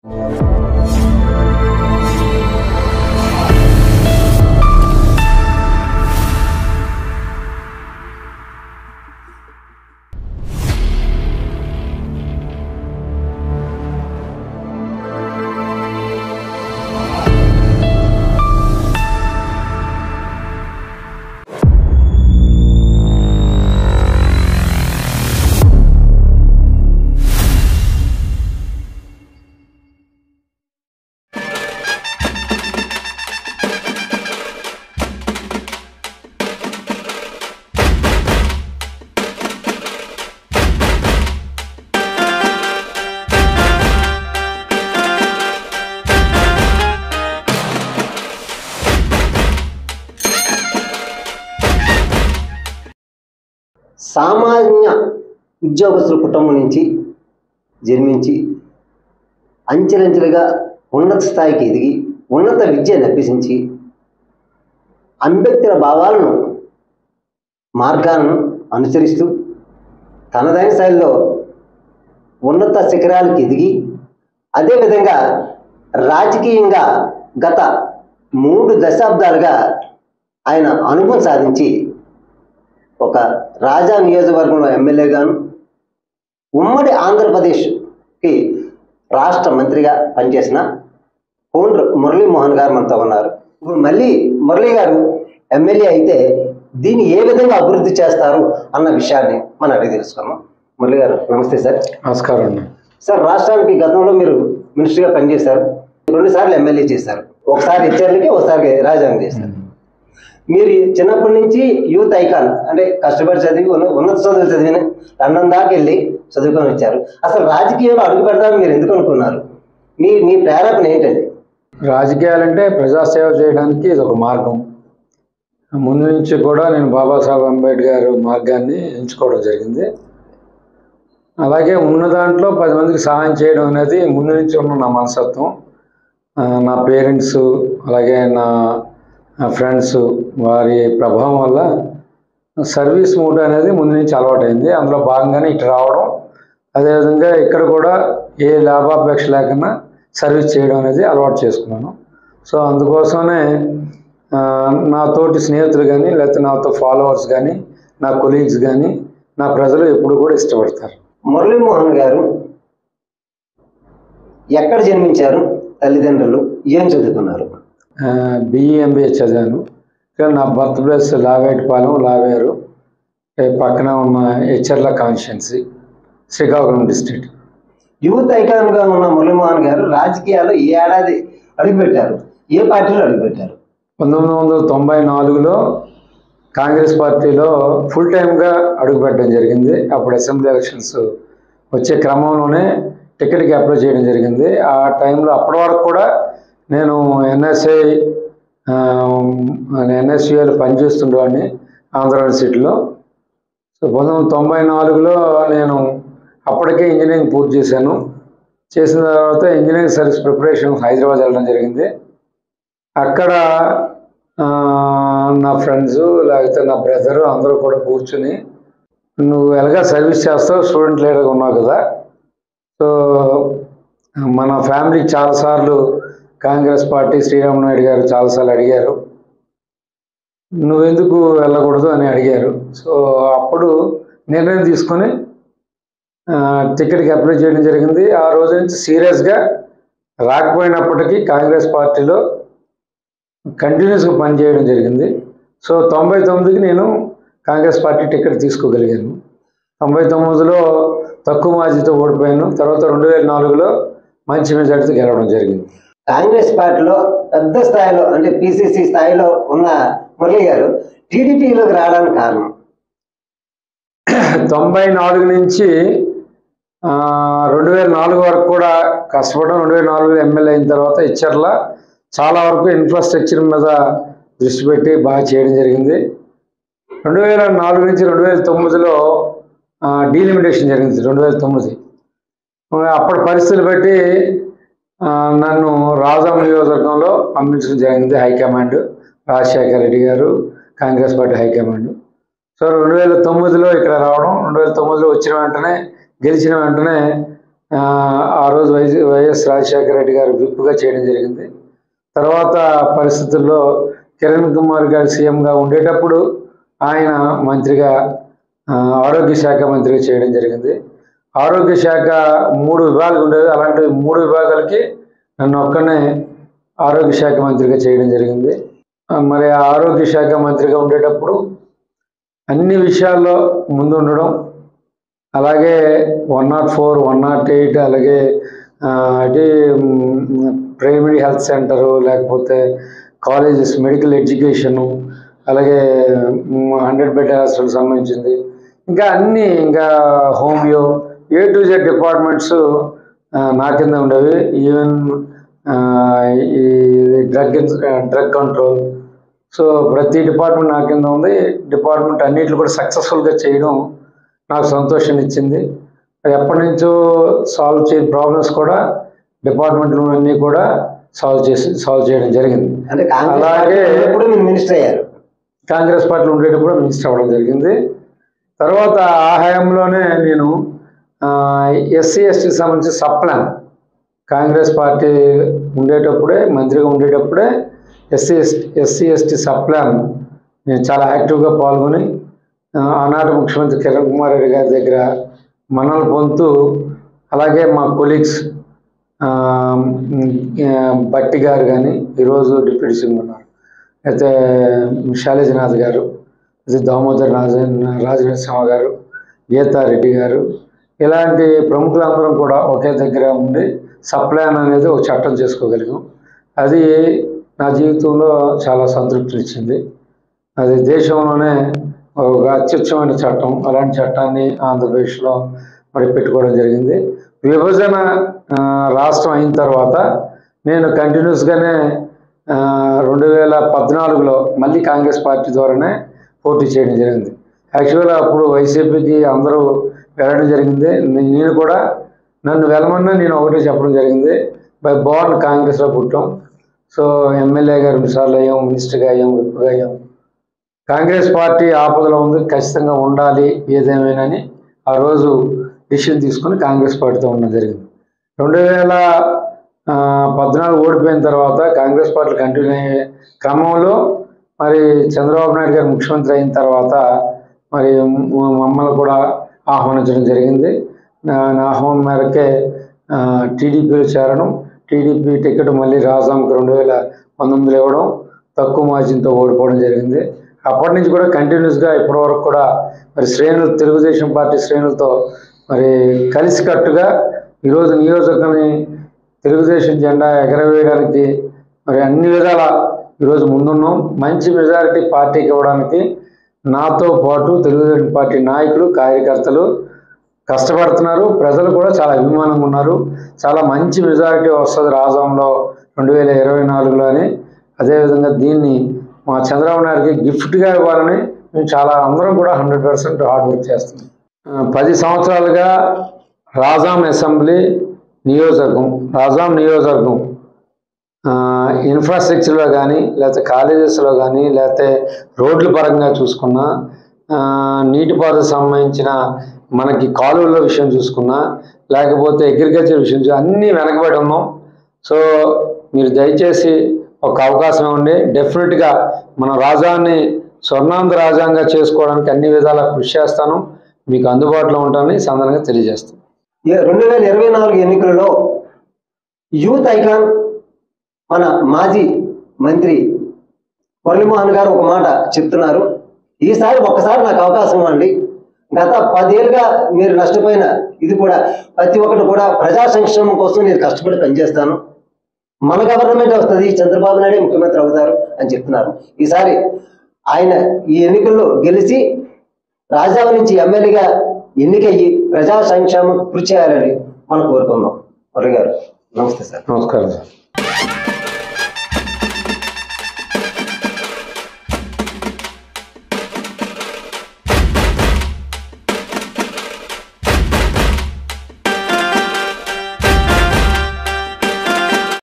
సామాన్య ఉద్యోగస్తుల కుటుంబం నుంచి జన్మించి అంచెలంచెలుగా ఉన్నత స్థాయికి ఎదిగి ఉన్నత విద్యను అభ్యసించి అంబేద్కర్ భావాలను మార్గాలను అనుసరిస్తూ తనదైన శైలిలో ఉన్నత శిఖరాలకు ఎదిగి అదేవిధంగా రాజకీయంగా గత మూడు దశాబ్దాలుగా ఆయన అనుభవం సాధించి ఒక రాజా నియోజకవర్గంలో ఎమ్మెల్యేగాను ఉమ్మడి ఆంధ్రప్రదేశ్కి రాష్ట్ర మంత్రిగా పనిచేసిన కోండ్ర మురళీమోహన్ గారు మనతో ఉన్నారు ఇప్పుడు మళ్ళీ మురళీ గారు ఎమ్మెల్యే అయితే దీన్ని ఏ విధంగా అభివృద్ధి చేస్తారు అన్న విషయాన్ని మనం అడిగి తెలుసుకున్నాం మురళీ గారు నమస్తే సార్ నమస్కారం అండి సార్ రాష్ట్రానికి గతంలో మీరు మినిస్టర్గా పనిచేశారు రెండు సార్లు ఎమ్మెల్యే చేశారు ఒకసారి హెచ్ఆర్లకి ఒకసారి రాజాంగం చేశారు మీరు చిన్నప్పటి నుంచి యూత్ ఐకాన్ అంటే కష్టపడి చదివి ఉన్న- ఉన్నత చదువులు చదివిన లండన్ దాకా వెళ్ళి చదువుకొని వచ్చారు అసలు రాజకీయంలో అడుగు పెడతారని మీరు ఎందుకు అనుకున్నారు మీ మీ ప్రేరేపణ ఏంటండి రాజకీయాలంటే ప్రజాసేవ చేయడానికి ఇది ఒక మార్గం ముందు నుంచి కూడా నేను బాబాసాహెబ్ అంబేద్కర్ మార్గాన్ని ఎంచుకోవడం జరిగింది అలాగే ఉన్న దాంట్లో పది మందికి సహాయం చేయడం అనేది ముందు నుంచి ఉన్న నా మనస్తత్వం ఆ, నా పేరెంట్స్ అలాగే నా ఫ్రెండ్స్ వారి ప్రభావం వల్ల సర్వీస్ మూడ్ అనేది ముందు నుంచి అలవాటైంది అందులో భాగంగానే ఇటు రావడం అదేవిధంగా ఇక్కడ కూడా ఏ లాభాపేక్ష లేకుండా సర్వీస్ చేయడం అనేది అలవాటు చేసుకున్నాను సో అందుకోసమే ఆ, నా తోటి స్నేహితులు కానీ లేకపోతే నాతో ఫాలోవర్స్ కానీ నా కొలీగ్స్ కానీ నా ప్రజలు ఎప్పుడు కూడా ఇష్టపడతారు మురళీమోహన్ గారు ఎక్కడ జన్మించారు తల్లిదండ్రులు ఏం చదువుకున్నారు బిఈఎంబీఏ చదివాను ఇక్కడ నా బర్త్ ప్లేస్ లావేటిపాలెం లావేరు ఏ పక్కన ఉన్న Etcherla constituency Srikakulam district youth ఐకాన్గా ఉన్న మురళీమోహన్ గారు రాజకీయాల్లో ఈ ఏడాది అడుగుపెట్టారు ఏ పార్టీలో అడుగుపెట్టారు పంతొమ్మిది వందల తొంభై నాలుగులో కాంగ్రెస్ పార్టీలో ఫుల్ టైమ్గా అడుగుపెట్టడం జరిగింది అప్పుడు అసెంబ్లీ ఎలక్షన్స్ వచ్చే క్రమంలోనే టికెట్కి అప్లై చేయడం జరిగింది ఆ టైంలో అప్పటి వరకు కూడా నేను ఎన్ఎస్ఐ ఎన్ఎస్యుఏలో పనిచేస్తుండేవాడిని ఆంధ్ర యూనివర్సిటీలో సో పంతొమ్మిది వందల తొంభై నాలుగులో నేను అప్పటికే ఇంజనీరింగ్ పూర్తి చేశాను చేసిన తర్వాత ఇంజనీరింగ్ సర్వీస్ ప్రిపరేషన్ హైదరాబాద్ వెళ్ళడం జరిగింది అక్కడ ఆ, నా ఫ్రెండ్స్ లేకపోతే నా బ్రదరు అందరూ కూడా కూర్చుని నువ్వు ఎలాగా సర్వీస్ చేస్తావు స్టూడెంట్ లీడర్గా ఉన్నావు కదా సో మన ఫ్యామిలీకి చాలాసార్లు కాంగ్రెస్ పార్టీ శ్రీరామ్ నాయుడు గారు చాలాసార్లు అడిగారు నువ్వెందుకు వెళ్ళకూడదు అని అడిగారు సో అప్పుడు నిర్ణయం తీసుకొని ఆ, టికెట్కి అప్లై చేయడం జరిగింది ఆ రోజు నుంచి సీరియస్గా రాకపోయినప్పటికీ కాంగ్రెస్ పార్టీలో కంటిన్యూస్గా పనిచేయడం జరిగింది సో తొంభై తొమ్మిదికి నేను కాంగ్రెస్ పార్టీ టికెట్ తీసుకోగలిగాను తొంభై తొమ్మిదిలో తక్కువ మాజీతో ఓడిపోయాను తర్వాత రెండు వేల నాలుగులో మంచి మెజార్టీతో గెలవడం జరిగింది కాంగ్రెస్ పార్టీలో పెద్ద స్థాయిలో అంటే పిసిసి స్థాయిలో ఉన్న మురళి గారు టీడీపీలోకి రావడానికి కారణం తొంభై నాలుగు నుంచి ఆ, రెండు వేల నాలుగు వరకు కూడా కష్టపడడం రెండు వేల నాలుగులో ఎమ్మెల్యే అయిన తర్వాత ఇచ్చర్ల చాలా వరకు ఇన్ఫ్రాస్ట్రక్చర్ మీద దృష్టి పెట్టి బాగా చేయడం జరిగింది రెండు వేల నాలుగు నుంచి రెండు వేల తొమ్మిదిలో డీలిమిటేషన్ జరిగింది రెండు వేల తొమ్మిది అప్పటి పరిస్థితులు బట్టి ఆ, నన్ను రాజాం నియోజకవర్గంలో పంపించడం జరిగింది హైకమాండ్ రాజశేఖర రెడ్డి గారు కాంగ్రెస్ పార్టీ హైకమాండ్ సో రెండు వేల తొమ్మిదిలో ఇక్కడ రావడం రెండు వేల తొమ్మిదిలో వచ్చిన వెంటనే గెలిచిన వెంటనే ఆ, ఆ రోజు వైఎస్ వైఎస్ రాజశేఖర రెడ్డి గారు విప్పుగా చేయడం జరిగింది తర్వాత పరిస్థితుల్లో కిరణ్ కుమార్ గారు సీఎంగా ఉండేటప్పుడు ఆయన మంత్రిగా ఆ, ఆరోగ్య శాఖ మంత్రిగా చేయడం జరిగింది ఆరోగ్య శాఖ మూడు విభాగాలు ఉండేవి అలాంటి మూడు విభాగాలకి నన్ను ఒక్కనే ఆరోగ్య శాఖ మంత్రిగా చేయడం జరిగింది ఆ, మరి ఆ ఆరోగ్య శాఖ మంత్రిగా ఉండేటప్పుడు అన్ని విషయాల్లో ముందు ఉండడం అలాగే one nought four one nought eight అలాగే ఆ, అది ప్రైమరీ హెల్త్ సెంటరు లేకపోతే కాలేజెస్ మెడికల్ ఎడ్యుకేషను అలాగే హండ్రెడ్ బెడ్ హాస్పిటల్ సంబంధించింది ఇంకా అన్ని ఇంకా homeo A to Z departments నా కింద ఉండేవి ఈవెన్ ఈ డ్రగ్ డ్రగ్ కంట్రోల్ సో ప్రతి డిపార్ట్మెంట్ నా కింద ఉంది డిపార్ట్మెంట్ అన్నిటిని కూడా సక్సెస్ఫుల్గా చేయడం నాకు సంతోషాన్ని ఇచ్చింది అది ఎప్పటి నుంచో సాల్వ్ చే ప్రాబ్లమ్స్ కూడా డిపార్ట్మెంట్లు అన్నీ కూడా సాల్వ్ చేసి సాల్వ్ చేయడం జరిగింది అంటే కాంగ్రెస్ అలాగే- పార్టీ ఉన్నప్పుడు మీరు మినిస్టర్ అయ్యారు కాంగ్రెస్ పార్టీలో ఉండేటప్పుడు మినిస్టర్ అవ్వడం జరిగింది తర్వాత ఆ హయాంలోనే నేను ఎస్సీ ఎస్టీకి సంబంధించి సప్లాన్ కాంగ్రెస్ పార్టీ ఉండేటప్పుడే మంత్రిగా ఉండేటప్పుడే ఎస్సీ ఎస్సీ ఎస్టీ సప్లాన్ నేను చాలా యాక్టివ్గా పాల్గొని ఆ, ఆనాటి ముఖ్యమంత్రి కిరణ్ కుమార్ రెడ్డి గారి దగ్గర మనల్ని పొందుతూ అలాగే మా కొలీగ్స్ బట్టి గారు కానీ ఈరోజు డిప్యూటీ సీఎం ఉన్నారు అయితే శైలజనాథ్ గారు ఇది దామోదర్ రాజ రాజనరసింహ గారు గీతారెడ్డి గారు ఇలాంటి ప్రముఖులందరం కూడా ఒకే దగ్గర ఉండి సప్లాన్ అనేది ఒక చట్టం చేసుకోగలిగాం అది నా జీవితంలో చాలా సంతృప్తినిచ్చింది అది దేశంలోనే ఒక అత్యుచ్చమైన చట్టం అలాంటి చట్టాన్ని ఆంధ్రప్రదేశ్లో మరి పెట్టుకోవడం జరిగింది విభజన ఆ, రాష్ట్రం అయిన తర్వాత నేను కంటిన్యూస్గానే రెండు వేల పద్నాలుగులో మళ్ళీ కాంగ్రెస్ పార్టీ ద్వారానే పోటీ చేయడం జరిగింది యాక్చువల్గా అప్పుడు వైసీపీకి అందరూ వెళ్ళడం జరిగింది నే- నేను కూడా నన్ను వెళ్ళమన్నా నేను ఒకటే చెప్పడం జరిగింది బై బార్న్ కాంగ్రెస్లో పుట్టాం సో ఎమ్మెల్యేగా రెండుసార్లు అయ్యాం మినిస్టర్గా అయ్యాం విప్గా అయ్యాం కాంగ్రెస్ పార్టీ ఆపదలో ఉంది ఖచ్చితంగా ఉండాలి ఏదేమైనాని ఆ రోజు డిసిషన్ తీసుకుని కాంగ్రెస్ పార్టీతో ఉండడం జరిగింది రెండు వేల ఆ, పద్నాలుగు ఓడిపోయిన తర్వాత కాంగ్రెస్ పార్టీ కంటిన్యూ అయ్యే క్రమంలో మరి చంద్రబాబు నాయుడు గారు ముఖ్యమంత్రి అయిన తర్వాత మరి మ- మమ్మల్ని కూడా ఆహ్వానించడం జరిగింది నా నా ఆహ్వానం మేరకే ఆ, టీడీపీలో చేరడం టీడీపీ టికెట్ మళ్ళీ రాజాంకి రెండు వేల పంతొమ్మిదిలో ఇవ్వడం తక్కువ మార్జిన్తో ఓడిపోవడం జరిగింది అప్పటి నుంచి కూడా కంటిన్యూస్గా ఇప్పటి వరకు కూడా మరి శ్రేణులు తెలుగుదేశం పార్టీ శ్రేణులతో మరి కలిసికట్టుగా ఈరోజు నియోజకవర్గాన్ని తెలుగుదేశం జెండా ఎగరవేయడానికి మరి అన్ని విధాల ఈరోజు ముందున్నాం మంచి మెజారిటీ పార్టీకి ఇవ్వడానికి నాతో పాటు తెలుగుదేశం పార్టీ నాయకులు కార్యకర్తలు కష్టపడుతున్నారు ప్రజలు కూడా చాలా అభిమానంగా ఉన్నారు చాలా మంచి మెజారిటీ వస్తుంది రాజంలో రెండు వేల ఇరవై నాలుగులో అని అదేవిధంగా దీన్ని మా చంద్రబాబు నాయుడుకి గిఫ్ట్గా ఇవ్వాలని మేము చాలా అందరం కూడా హండ్రెడ్ పర్సెంట్ హార్డ్ వర్క్ చేస్తున్నాం ఆ, పది సంవత్సరాలుగా రాజాం అసెంబ్లీ నియోజకవర్గం రాజాం నియోజకవర్గం ఇన్ఫ్రాస్ట్రక్చర్లో కానీ లేకపోతే కాలేజెస్లో కానీ లేకపోతే రోడ్ల పరంగా చూసుకున్నా ఆ, నీటిపారుదల సంబంధించిన మనకి కాలువల విషయం చూసుకున్నా లేకపోతే అగ్రికల్చర్ విషయం చూ- అన్నీ వెనకబడి ఉన్నాం సో మీరు దయచేసి ఒక అవకాశం ఇవ్వండి డెఫినెట్గా మన రాజాన్ని స్వర్ణాంధ్ర రాజాంగా చేసుకోవడానికి అన్ని విధాలా కృషి చేస్తాను మీకు అందుబాటులో ఉంటానని సందర్భంగా తెలియజేస్తాను రెండు వేల ఇరవై నాలుగు ఎన్నికలలో యూత్ ఐకాన్ మన మాజీ మంత్రి మురళీమోహన్ గారు ఒక మాట చెప్తున్నారు ఈసారి ఒక్కసారి నాకు అవకాశం ఇవ్వండి గత పదేళ్ళుగా మీరు నష్టపోయిన ఇది కూడా ప్రతి ఒక్కటి కూడా ప్రజా సంక్షేమం కోసం నేను కష్టపడి పనిచేస్తాను మన గవర్నమెంట్ వస్తుంది చంద్రబాబు నాయుడు ముఖ్యమంత్రి అవుతారు అని చెప్తున్నారు ఈసారి ఆయన ఈ ఎన్నికల్లో గెలిచి రాజధాని నుంచి ఎమ్మెల్యేగా ఎన్నికయ్యి ప్రజా సంక్షేమం కృషి చేయాలని మనం కోరుకుందాం మురళి గారు నమస్తే సార్ నమస్కారం సార్